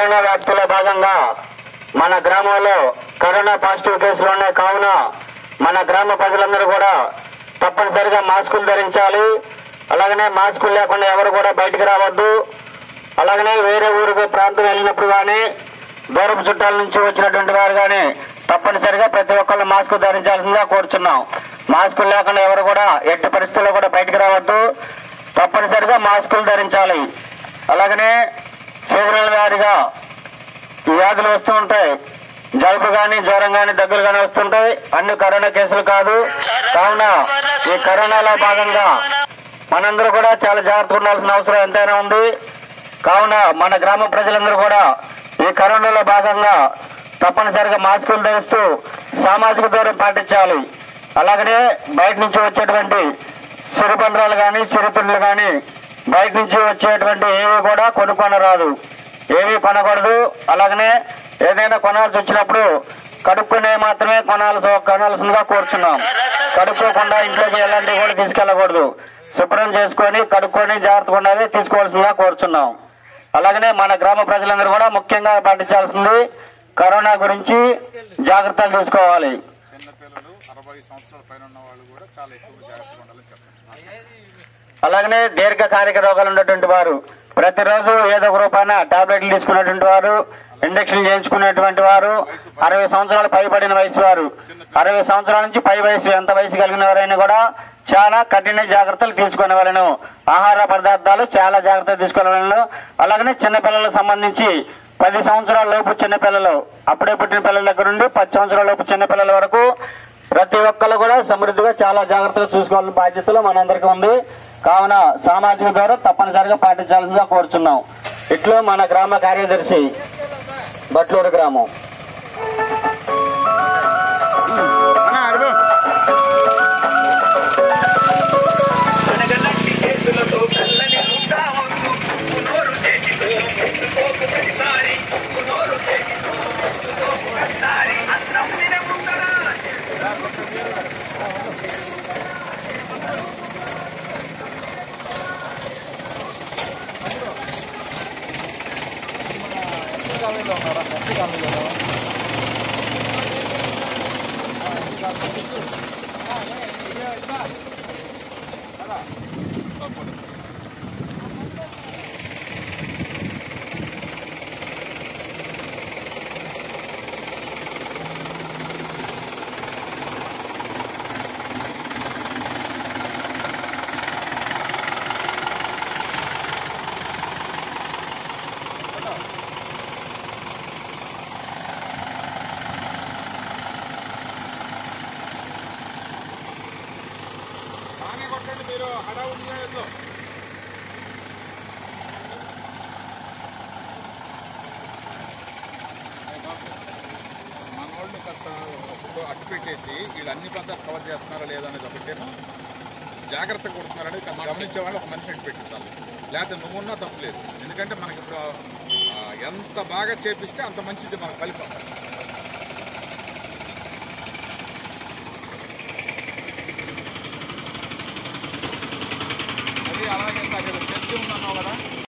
corona వ్యాప్తిలో భాగంగా మన గ్రామంలో కరోనా పాజిటివ్ కేసులు ఉన్నాయి కావున మన గ్రామ ప్రజలందరూ కూడా తప్పనిసరిగా మాస్కులు ధరించాలి అలాగనే మాస్కులు లేకుండా ఎవరు కూడా బయటికి రావద్దు అలాగనే వేరే ఊరికి ప్రాంతం వెళ్ళినప్పుడు కానీ దూరపు చుట్టాల నుంచి వచ్చినటువంటి వారు కానీ తప్పనిసరిగా ప్రతి ఒక్కళ్ళు మాస్క్ ధరించాల్సిందిగా కోరుచున్నాం మాస్కులు లేకుండా ఎవరు కూడా ఎట్టి పరిస్థితుల్లో కూడా బయటికి రావద్దు తప్పనిసరిగా మాస్కులు ధరించాలి అలాగనే సీజనల్ వ్యాధిగా ఈ వ్యాధులు వస్తూ ఉంటాయి జలుబు గాని జ్వరం గాని దగ్గులు గాని వస్తుంటాయి అన్ని కరోనా కేసులు కాదు కావున ఈ కరోనాలో భాగంగా మనందరూ కూడా చాలా జాగ్రత్తగా ఉండాల్సిన అవసరం ఎంతైనా ఉంది కావున మన గ్రామ ప్రజలందరూ కూడా ఈ కరోనాలో భాగంగా తప్పనిసరిగా మాస్కులు ధరిస్తూ సామాజిక దూరం పాటించాలి అలాగనే బయట నుంచి వచ్చేటువంటి సిరిపండ్రాలు కానీ సిరిపిండ్లు కానీ బయట నుంచి వచ్చేటువంటి ఏవి కూడా కొనుక్కొనరాదు ఏమీ కొనకూడదు అలాగనే ఏదైనా కొనాల్సి వచ్చినప్పుడు కడుక్కునే మాత్రమే కొనాల్సి కొనాల్సిందిగా కోరుచున్నాం కడుక్కోకుండా ఇంట్లోకి ఎలాంటివి కూడా తీసుకెళ్ళకూడదు శుభ్రం చేసుకొని కడుక్కొని జాగ్రత్తగా ఉండాలి తీసుకోవాల్సిందిగా కోరుచున్నాం అలాగనే మన గ్రామ ప్రజలందరూ కూడా ముఖ్యంగా పాటించాల్సింది కరోనా గురించి జాగ్రత్తలు తీసుకోవాలి చిన్నపిల్లలు అరవై సంవత్సరాల పైన ఉన్న వాళ్ళు కూడా చాలా ఎక్కువ జాగ్రత్తగా ఉండాలని చెప్పండి అలాగనే దీర్ఘకాలిక రోగాలు ఉన్నటువంటి వారు ప్రతిరోజు ఏదో ఒక రూపాయన టాబ్లెట్లు తీసుకున్నటువంటి వారు ఇంజక్షన్ చేయించుకునేటువంటి వారు అరవై సంవత్సరాలు పైబడిన వయసు వారు అరవై సంవత్సరాల నుంచి పై వయసు ఎంత వయసు కలిగిన వారైనా కూడా చాలా కఠిన జాగ్రత్తలు తీసుకునే వాళ్ళను ఆహార పదార్థాలు చాలా జాగ్రత్తలు తీసుకునే వాళ్ళను అలాగనే చిన్నపిల్లలకు సంబంధించి పది సంవత్సరాల లోపు చిన్నపిల్లలు అప్పుడే పుట్టిన పిల్లల దగ్గర నుండి పది సంవత్సరాల లోపు చిన్నపిల్లల వరకు ప్రతి ఒక్కరు కూడా సమృద్ధిగా చాలా జాగ్రత్తగా చూసుకోవాల్సిన బాధ్యతలు మనందరికీ ఉంది కావున సామాజిక ద్వారా తప్పనిసరిగా పాటించాల్సిందిగా కోరుచున్నాం ఇట్లు మన గ్రామ కార్యదర్శి బట్లూరు గ్రామం కనగలంటి చేతులతో కల్లని ఉంటావద్దు నోరు చేతితో ముట్టుకోకు ప్రతిసారి నోరు చేతితో ముట్టుకోకు ప్రతిసారి అన్నం తినకుండా బాగానే కొట్టండి మీరు హడావుడిగా ఏదో మన వాళ్ళు కాస్త ఒకప్పుడు అడ్డు పెట్టేసి వీళ్ళు అన్ని పద్ధతులు కవర్ చేస్తున్నారా లేదా అనేది ఒకటేమో జాగ్రత్తగా కొడుతున్నారనేది కాస్త గమనించే వాళ్ళు ఒక మనిషి అడ్డు పెట్టించాలి లేకపోతే నువ్వున్నా తప్పులేదు ఎందుకంటే మనకి ఇప్పుడు ఆ, ఎంత బాగా చేపిస్తే అంత మంచిది మన ఫలితం